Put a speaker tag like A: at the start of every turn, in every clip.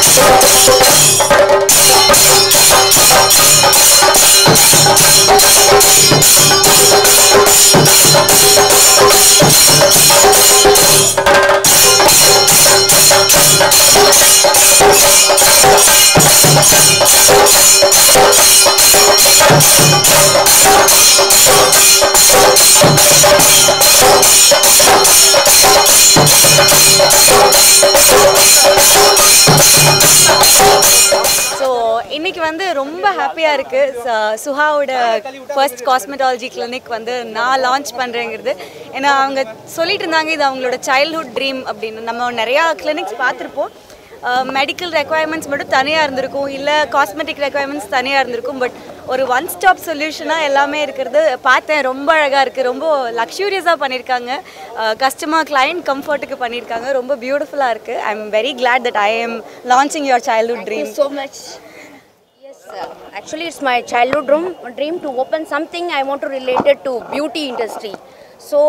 A: So இன்னைக்கு வந்து ரொம்ப ஹாப்பியாக இருக்குது சுஹாவோட ஃபர்ஸ்ட் காஸ்மெட்டாலஜி கிளினிக் வந்து நான் லான்ச் பண்ணுறேங்கிறது ஏன்னா அவங்க சொல்லிட்டு இருந்தாங்க இது அவங்களோட சைல்ட்ஹுட் ட்ரீம் அப்படின்னு நம்ம நிறையா கிளினிக்ஸ் பார்த்துருப்போம் மெடிக்கல் ரெக்குவயர்மெண்ட்ஸ் மட்டும் தனியாக இருந்திருக்கும் இல்லை காஸ்மெட்டிக் ரெக்குவயர்மெண்ட்ஸ் தனியாக இருந்திருக்கும் பட் ஒரு ஒன் ஸ்டாப் சொல்யூஷனாக எல்லாமே இருக்கிறது பார்த்தேன் ரொம்ப அழகாக இருக்குது ரொம்ப லக்ஸூரியஸாக பண்ணியிருக்காங்க கஸ்டமர் கிளைண்ட் கம்ஃபர்ட்டுக்கு பண்ணியிருக்காங்க ரொம்ப பியூட்டிஃபுல்லாக இருக்குது I am very glad that I am launching your childhood dream.
B: so much. Yes, uh, actually, it's my childhood dream, dream to open something I want to relate it to beauty industry. So,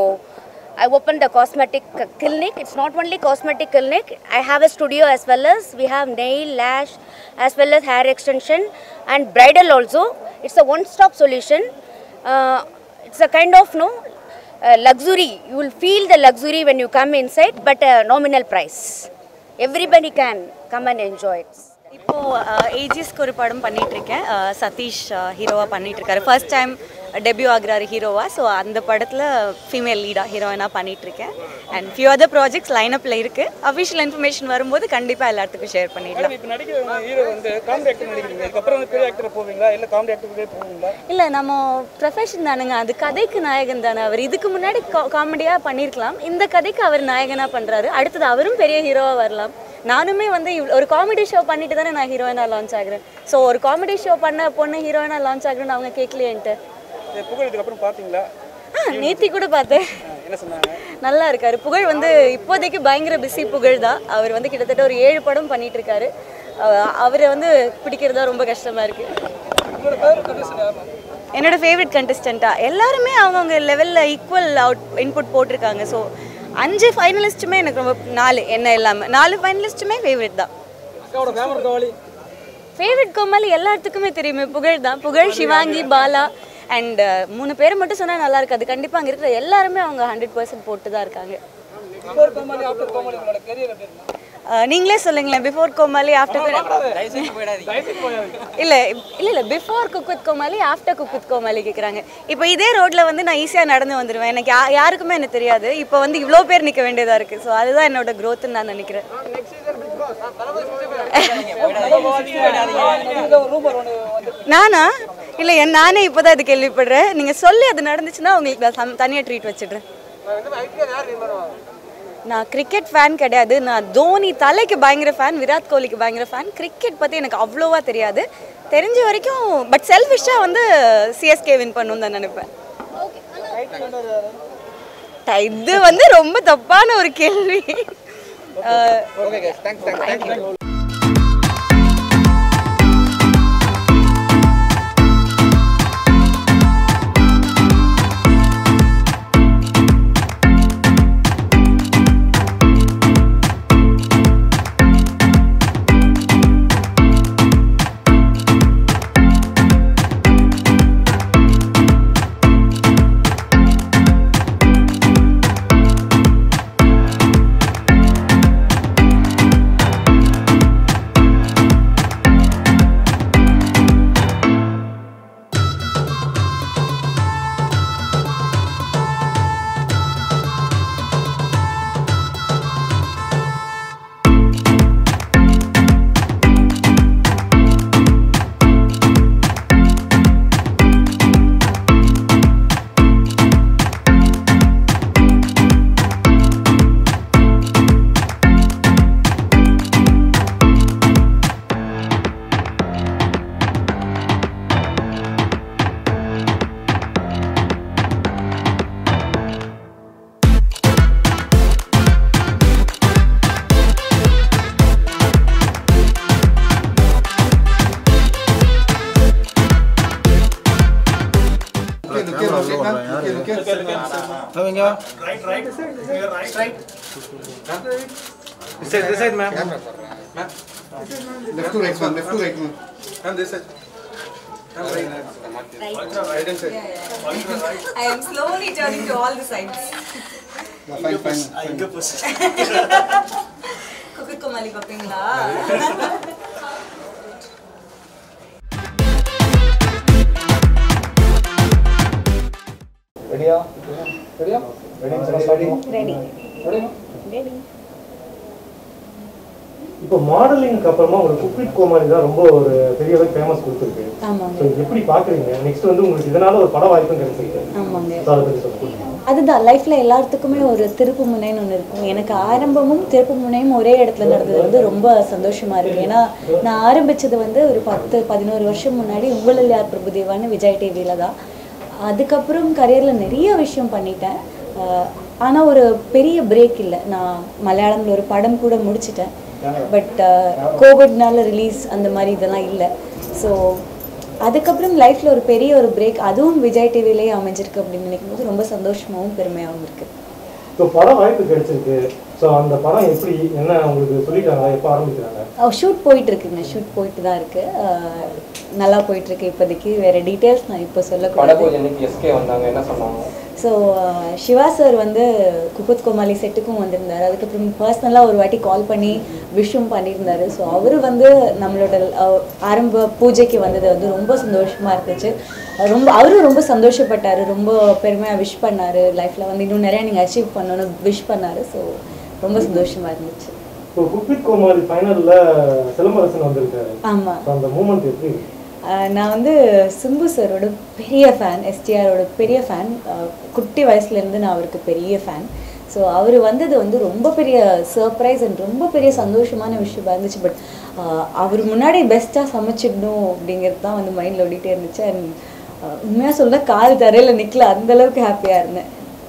B: I opened the cosmetic uh, clinic. It's not only cosmetic clinic. I have a studio as well as we have nail, lash, as well as hair extension and bridal also. It's a one-stop solution. Uh, it's a kind of no uh, luxury. You will feel the luxury when you come inside, but a nominal price. Everybody can come and enjoy it.
A: இப்போ ஏஜிஸ்க்கு ஒரு படம் பண்ணிட்டு இருக்கேன் அஹ், சதீஷ் ஹீரோவா பண்ணிட்டு இருக்காரு first time debut ஆகுறாரு ஹீரோவா ஸோ அந்த படத்தில் ஃபீமேல் லீடாக ஹீரோயினாக பண்ணிட்டு இருக்கேன் அண்ட் ஃபியூ அதர் ப்ராஜெக்ட்ஸ் லைனப்பில் இருக்கு அஃபிஷியல் இன்ஃபர்மேஷன் வரும்போது கண்டிப்பாக எல்லாத்துக்கும் ஷேர் பண்ணிடலாம்
C: இப்போ நடிக்கிற ஹீரோ வந்து காமெடி ஆக்டர் நடிக்கிறீங்க இதுக்கப்புறம் வந்து பெரிய ஆக்டர் போவீங்களா இல்லை காமெடி ஆக்டருக்கே போவீங்களா
A: இல்லை நம்ம ப்ரொஃபஷன் தானுங்க அது கதைக்கு நாயகன் தானே அவர் இதுக்கு முன்னாடி காமெடியாக பண்ணியிருக்கலாம் இந்த கதைக்கு அவர் நாயகனாக பண்ணுறாரு அடுத்தது அவரும் பெரிய ஹீரோவாக வரலாம் நானுமே வந்து இவ்வளோ ஒரு காமெடி ஷோ பண்ணிட்டு தானே நான் ஹீரோயினாக லான்ச் ஆகுறேன் ஸோ ஒரு காமெடி ஷோ பண்ண பொண்ணு ஹீரோயினாக லான்ச் ஆகுறேன்னு அவங்க கேட்கலையேன்ட்டு
C: இது புகழ் இதுக்கப்புறம் பார்த்தீங்களா
A: ஆ நேத்தி கூட பார்த்தேன்
C: என்ன சொன்னாங்க
A: நல்லா இருக்காரு புகழ் வந்து இப்போதைக்கு பயங்கர பிஸி புகழ் தான் அவர் வந்து கிட்டத்தட்ட ஒரு ஏழு படம் பண்ணிட்டு இருக்காரு அஹ் அவரை வந்து பிடிக்கிறதா ரொம்ப கஷ்டமா இருக்கு
C: உங்களோட ஃபேவரட் கண்டிஷன் யாருமா
A: என்னோட ஃபேவரட் கண்டஸ்டண்ட்டா எல்லாருமே அவங்கவுங்க லெவலில் ஈக்குவல் அவுட் இன்புட் போட்டிருக்காங்க ஸோ அஞ்சு ஃபைனலிஸ்ட்டுமே எனக்கு ரொம்ப நாலு என்ன இல்லாமல் நாலு ஃபைனலிஸ்ட்டுமே ஃபேவரட் தான்
C: அக்காவோட ஃபேவரட் கவாலி
A: ஃபேவரட் கோமாளி எல்லாத்துக்குமே தெரியுமே புகழ் தான் புகழ் சிவாங்கி பாலா அண்ட் மூணு பேரை மட்டும் சொன்னால் நல்லா இருக்காது கண்டிப்பாக அங்கே இருக்கிற எல்லாருமே அவங்க ஹண்ட்ரட் பர்சன்ட் போட்டு தான் இருக்காங்க
C: பிஃபோர் கோமாளி ஆஃப்டர் கோமாளி உங்களோட கெரியர் எப்படி இருந்தா
A: அஹ் நீங்களே சொல்லுங்களேன் பிஃபோர் கோமாளி ஆஃப்டர் இல்லை இல்லை இல்லை before cook with Komali after cook with Komali கேட்குறாங்க இப்போ இதே ரோட்டில் வந்து நான் ஈஸியாக நடந்து வந்துடுவேன் எனக்கு யா யாருக்குமே எனக்கு தெரியாது இப்போ வந்து இவ்வளோ பேர் நிற்க வேண்டியதாக இருக்குது ஸோ அதுதான் என்னோட க்ரோத்துன்னு நான் நினைக்கிறேன்
C: ரூமர் ஒன்று வந்து
A: நானா இல்லை என் நானே இப்போ தான் இது கேள்விப்படுறேன் நீங்கள் சொல்லி அது நடந்துச்சுன்னா உங்களுக்கு நான் சம் தனியாக ட்ரீட் வச்சிடுறேன் நான் கிரிக்கெட் ஃபேன் கிடையாது நான் தோனி தலைக்கு பயங்கர ஃபேன் விராட் கோலிக்கு பயங்கர ஃபேன் கிரிக்கெட் பற்றி எனக்கு அவ்வளோவா தெரியாது தெரிஞ்ச வரைக்கும் பட் செல்ஃபிஷாக வந்து சிஎஸ்கே வின் பண்ணணும்னு தான் நினைப்பேன் ட- இது வந்து ரொம்ப தப்பான ஒரு கேள்வி அஹ்,
C: ஓகே தேங்க்ஸ் தேங்க்ஸ் தேங்க்ஸ் அவங்க right right straight this side this side ma'am
D: Left to right one, left to right one.
C: And this side. And right. Right hand side.
A: I am slowly turning to all the sides.
D: Yeah, fine, fine, fine.
A: Cook Komali பார்ப்பீங்களா
E: ரெடியா ரெடியா ready
A: ready
E: ready இப்போ மாடலிங்க்கு அப்புறமா ஒரு cook with கோமாளி தான் ரொம்ப ஒரு பெரிய அளவுக்கு ஃபேமஸ் கொடுத்துருக்கு
A: ஆமாங்க
E: ஸோ எப்படி பார்க்குறீங்க நெக்ஸ்ட் வந்து உங்களுக்கு இதனால ஒரு பட வாய்ப்பும் கிடைச்சிருக்கு
A: ஆமாங்க
E: ஸோ அதை பற்றி சொல்லுங்க
A: அதுதான் லைஃப்ல எல்லாத்துக்குமே ஒரு திருப்பு முனைன்னு ஒன்று இருக்கும் எனக்கு ஆரம்பமும் திருப்பு முனையும் ஒரே இடத்துல நடந்தது வந்து ரொம்ப சந்தோஷமா இருக்கு ஏன்னா நான் ஆரம்பிச்சது வந்து ஒரு பத்து பதினோரு வருஷம் முன்னாடி உங்களில் யார் பிரபுதேவான்னு விஜய் டிவியில தான் அதுக்கப்புறம் கரியர்ல நிறைய விஷயம் பண்ணிட்டேன் ஆஹ் ஆனா ஒரு பெரிய பிரேக் இல்லை நான் மலையாளம்ல ஒரு படம் கூட முடிச்சிட்டேன் பட் கோவிட்னால ரிலீஸ் அந்த மாதிரி இதெல்லாம் இல்லை ஸோ அதுக்கப்புறம் லைஃப்ல ஒரு பெரிய ஒரு பிரேக் அதுவும் விஜய் டிவிலேயே அமைஞ்சிருக்கு அப்படின்னு நினைக்கும் போது ரொம்ப சந்தோஷமாவும் பெருமையாகவும் இருக்கு
E: ஸோ பட வாய்ப்பு கிடைச்சிருக்கு ஸோ அந்த படம் எப்படி என்ன உங்களுக்கு சொல்லிட்டாங்களா எப்போ ஆரம்பிக்கிறாங்க
A: ஷூட் போயிட்டு இருக்குங்க ஷூட் போயிட்டு தான் இருக்கு அஹ் நல்லா போயிட்டு இருக்கு இப்போதைக்கு வேற டீட்டெயில்ஸ் நான் இப்போ சொல்லக்கூடாது
F: படப்பூஜை அன்னைக்கு எஸ்கே வந்தாங்க என்ன சொன்னாங்க
A: ஸோ சிவா சார் வந்து குக்குத் கோமாளி செட்டுக்கும் வந்திருந்தார் அதுக்கப்புறம் பர்சனலாக ஒரு வாட்டி கால் பண்ணி விஷும் பண்ணியிருந்தாரு ஸோ அவர் வந்து நம்மளோட அஹ், ஆரம்ப பூஜைக்கு வந்தது வந்து ரொம்ப சந்தோஷமாக இருந்துச்சு ரொம்ப அவரும் ரொம்ப சந்தோஷப்பட்டார் ரொம்ப பெருமையாக விஷ் பண்ணார் லைஃப்பில் வந்து இன்னும் நிறையா நீங்கள் அச்சீவ் பண்ணணும்னு விஷ் பண்ணார் ஸோ ரொம்ப சந்தோஷமாக இருந்துச்சு
E: இப்போ குக்வித் கோமாளி ஃபைனலில் சிலம்பரசன் வந்திருக்காரு
A: ஆமாம்
E: ஸோ அந்த மூமெண்ட் எப்படி இருக்கு?
A: ஆஹ் நான் வந்து சிம்பு சாரோட பெரிய ஃபேன் எஸ்டிஆரோட பெரிய ஃபேன் குட்டி வயசுலேருந்து நான் அவருக்கு பெரிய ஃபேன் ஸோ அவர் வந்தது வந்து ரொம்ப பெரிய சர்ப்ரைஸ் அண்ட் ரொம்ப பெரிய சந்தோஷமான விஷயமா இருந்துச்சு பட் அவர் முன்னாடி பெஸ்ட்டாக சமைச்சிடணும் அப்படிங்கிறது தான் வந்து மைண்டில் ஓடிட்டே இருந்துச்சு அண்ட் உண்மையாக சொல்ல கால் தரையில் நிற்கல அந்தளவுக்கு ஹாப்பியாக இருந்தேன்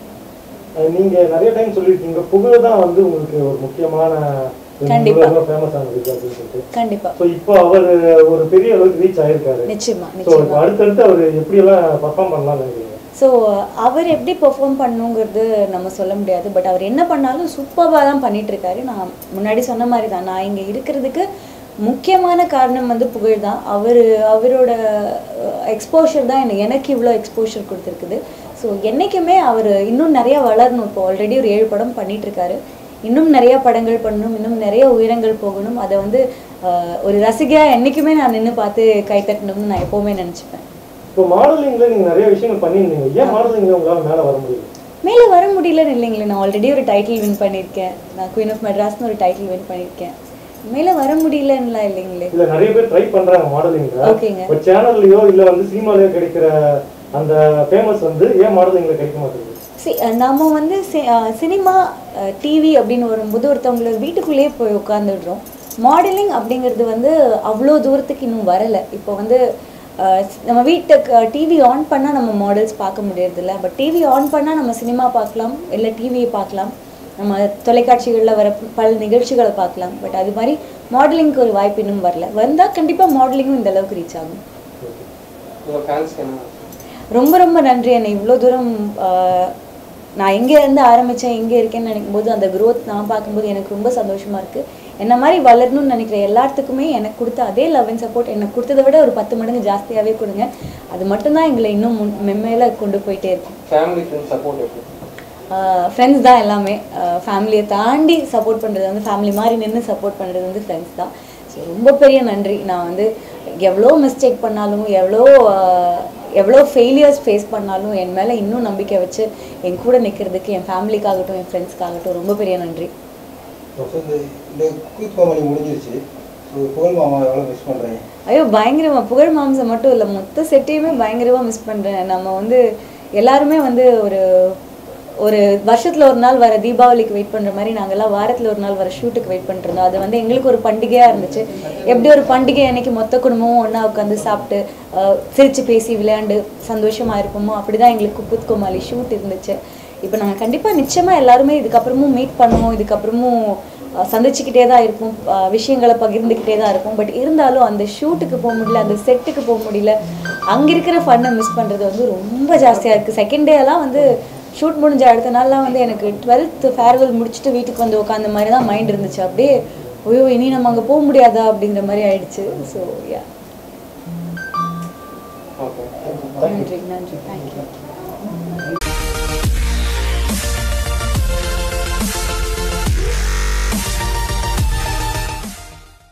E: அஹ் நீங்க நிறைய டைம் சொல்லியிருக்கீங்க புகழ் தான் வந்து உங்களுக்கு ஒரு முக்கியமான
A: கண்டிப்பா.
E: ஃபேமஸ் ஆனது அப்படின்னு சொல்லிட்டு
A: கண்டிப்பாக
E: ஸோ இப்போ அவர் ஒரு பெரிய அளவுக்கு ரீச் ஆயிருக்காரு
A: நிச்சயமா
E: ஸோ
A: நிச்சயமா
E: இப்போ அடுத்தடுத்து அவர் எப்படியெல்லாம் பர்ஃபார்ம் பண்ணலாம்னு நினைக்கிறீங்க
A: ஸோ அவர் எப்படி பெர்ஃபார்ம் பண்ணுங்கிறது நம்ம சொல்ல முடியாது பட் அவர் என்ன பண்ணாலும் சூப்பராக தான் பண்ணிட்டு இருக்காரு நான் முன்னாடி சொன்ன மாதிரி தான் நான் இங்கே இருக்கிறதுக்கு முக்கியமான காரணம் வந்து புகழ் தான் அவர் அவரோட எக்ஸ்போஷர் தான் எனக்கு எனக்கு இவ்வளோ எக்ஸ்போஷர் கொடுத்துருக்குது ஸோ என்றைக்குமே அவர் இன்னும் நிறையா வளரணும் இப்போ ஆல்ரெடி ஒரு ஏழு படம் பண்ணிட்டு இருக்காரு இன்னும் நிறைய படங்கள் பண்ணணும் இன்னும் நிறைய உயரங்கள் போகணும் அதை வந்து அஹ், ஒரு ரசிகையாக என்றைக்குமே நான் நின்று பார்த்து கை தட்டணும்னு நான் எப்போவுமே நினச்சிப்பேன்
E: இப்போ மாடலிங்ல நீங்க நிறைய விஷயங்கள் பண்ணியிருந்தீங்க ஏன் மாடலிங்ல உங்களால மேல வர முடியல
A: மேலே வர முடியலன்னு இல்லைங்களே நான் ஆல்ரெடி ஒரு டைட்டில் வின் பண்ணியிருக்கேன் நான் குயின் ஆஃப் மெட்ராஸ்னு ஒரு டைட்டில் வின் பண்ணியிருக்கேன் மேலே வர முடியலன்னுலாம் இல்லைங்களே
E: இல்ல நிறைய பேர் ட்ரை பண்றாங்க மாடலிங்ல
A: ஓகேங்க
E: பட் சேனல்லயோ இல்ல வந்து சினிமாலயோ கிடைக்கிற அந்த ஃபேமஸ் வந்து ஏன் மாடலிங்ல கிடைக்க மாட்டேங்குது
A: சி நம்ம வந்து சி- அஹ் சினிமா டிவி அப்படின்னு வரும்போது ஒருத்தவங்கள வீட்டுக்குள்ளேயே போய் உட்காந்துடுறோம் மாடலிங் அப்படிங்கிறது வந்து அவ்வளோ தூரத்துக்கு இன்னும் வரலை இப்போ வந்து அஹ், நம்ம வீட்டுக்கு டிவி ஆன் பண்ணால் நம்ம மாடல்ஸ் பார்க்க முடியறதில்ல பட் டிவி ஆன் பண்ணால் நம்ம சினிமா பார்க்கலாம் இல்லை டிவியை பார்க்கலாம் நம்ம தொலைக்காட்சிகளில் வர பல நிகழ்ச்சிகளை பார்க்கலாம் பட் அது மாதிரி மாடலிங்க்கு ஒரு வாய்ப்பு இன்னும் வரல வந்தால் கண்டிப்பாக மாடலிங்கும் இந்த அளவுக்கு ரீச் ஆகும்
F: உங்க ஃபேன்ஸ்க்கு என்ன
A: ரொம்ப ரொம்ப நன்றி என்னை இவ்வளோ தூரம் ஆஹ், நான் எங்கே இருந்து ஆரம்பித்தேன் எங்கே இருக்கேன்னு நினைக்கும் போது அந்த growth நான் பார்க்கும்போது எனக்கு ரொம்ப சந்தோஷமாக இருக்குது என்ன மாதிரி வளரணும்னு நினைக்கிற எல்லாத்துக்குமே எனக்கு கொடுத்த அதே லவ் அண்ட் சப்போர்ட் எனக்கு கொடுத்ததை விட ஒரு பத்து மடங்கு ஜாஸ்தியாகவே கொடுங்க அது மட்டும்தான் எங்களை இன்னும் முன் மென்மேல கொண்டு போயிட்டே இருக்கும்
F: ஃபேமிலி ஃப்ரெண்ட்ஸ் சப்போர்ட் எப்படி
A: ஃப்ரெண்ட்ஸ் தான் எல்லாமே ஃபேமிலியை தாண்டி சப்போர்ட் பண்ணுறது வந்து ஃபேமிலி மாதிரி நின்று சப்போர்ட் பண்ணுறது வந்து ஃப்ரெண்ட்ஸ் தான் ஸோ ரொம்ப பெரிய நன்றி நான் வந்து எவ்வளோ மிஸ்டேக் பண்ணாலும் எவ்வளோ ஆஹ், எவ்வளோ ஃபெயிலியர்ஸ் ஃபேஸ் பண்ணாலும் என் மேலே இன்னும் நம்பிக்கை வச்சு என் கூட நிற்கிறதுக்கு என் ஃபேமிலிக்காகட்டும் என் ஃப்ரெண்ட்ஸ்க்காகட்டும் ரொம்ப பெரிய நன்றி
G: ஸோ இந்த இந்த குயித் கோமாளி முடிஞ்சிருச்சு ஸோ புகழ் மாமா எவ்வளோ மிஸ் பண்ணுறீங்க
A: ஐயோ பயங்கரமா புகழ் மாம்சம் மட்டும் இல்லை மொத்த செட்டையுமே பயங்கரமா மிஸ் பண்றேன் நம்ம வந்து எல்லாருமே வந்து ஒரு ஒரு வருஷத்துல ஒரு நாள் வர தீபாவளிக்கு வெயிட் பண்ற மாதிரி நாங்கெல்லாம் வாரத்துல ஒரு நாள் வர ஷூட்டுக்கு வெயிட் பண்ணிட்டு இருந்தோம் அது வந்து எங்களுக்கு ஒரு பண்டிகையா இருந்துச்சு எப்படி ஒரு பண்டிகை அன்னைக்கு மொத்த குடும்பமும் ஒண்ணா உட்காந்து சாப்பிட்டு அஹ், சிரிச்சு பேசி விளையாண்டு சந்தோஷமா இருப்போமோ அப்படிதான் எங்களுக்கு குப்புத் கோமாளி ஷூட் இருந்துச்சு இப்போ நாங்கள் கண்டிப்பாக நிச்சயமாக எல்லாருமே இதுக்கப்புறமும் மீட் பண்ணுவோம் இதுக்கப்புறமும் அஹ், சந்திச்சுக்கிட்டே தான் இருப்போம் அஹ், விஷயங்களை பகிர்ந்துக்கிட்டே தான் இருப்போம் பட் இருந்தாலும் அந்த ஷூட்டுக்கு போக முடியல அந்த செட்டுக்கு போக முடியல அங்கே இருக்கிற ஃபன்னை மிஸ் பண்ணுறது வந்து ரொம்ப ஜாஸ்தியாக இருக்குது செகண்ட் டேலாம் வந்து ஷூட் முடிஞ்ச அடுத்த நாள்லாம் வந்து எனக்கு டுவெல்த் ஃபேர்வெல் முடிச்சுட்டு வீட்டுக்கு வந்து உட்காந்த மாதிரி தான் மைண்ட் இருந்துச்சு அப்படியே
H: ஐயோ இனி நம்ம அங்கே போக முடியாதா அப்படிங்கிற மாதிரி ஆயிடுச்சு ஸோ யா
F: ஓகே
H: நன்றி நன்றி தேங்க்யூ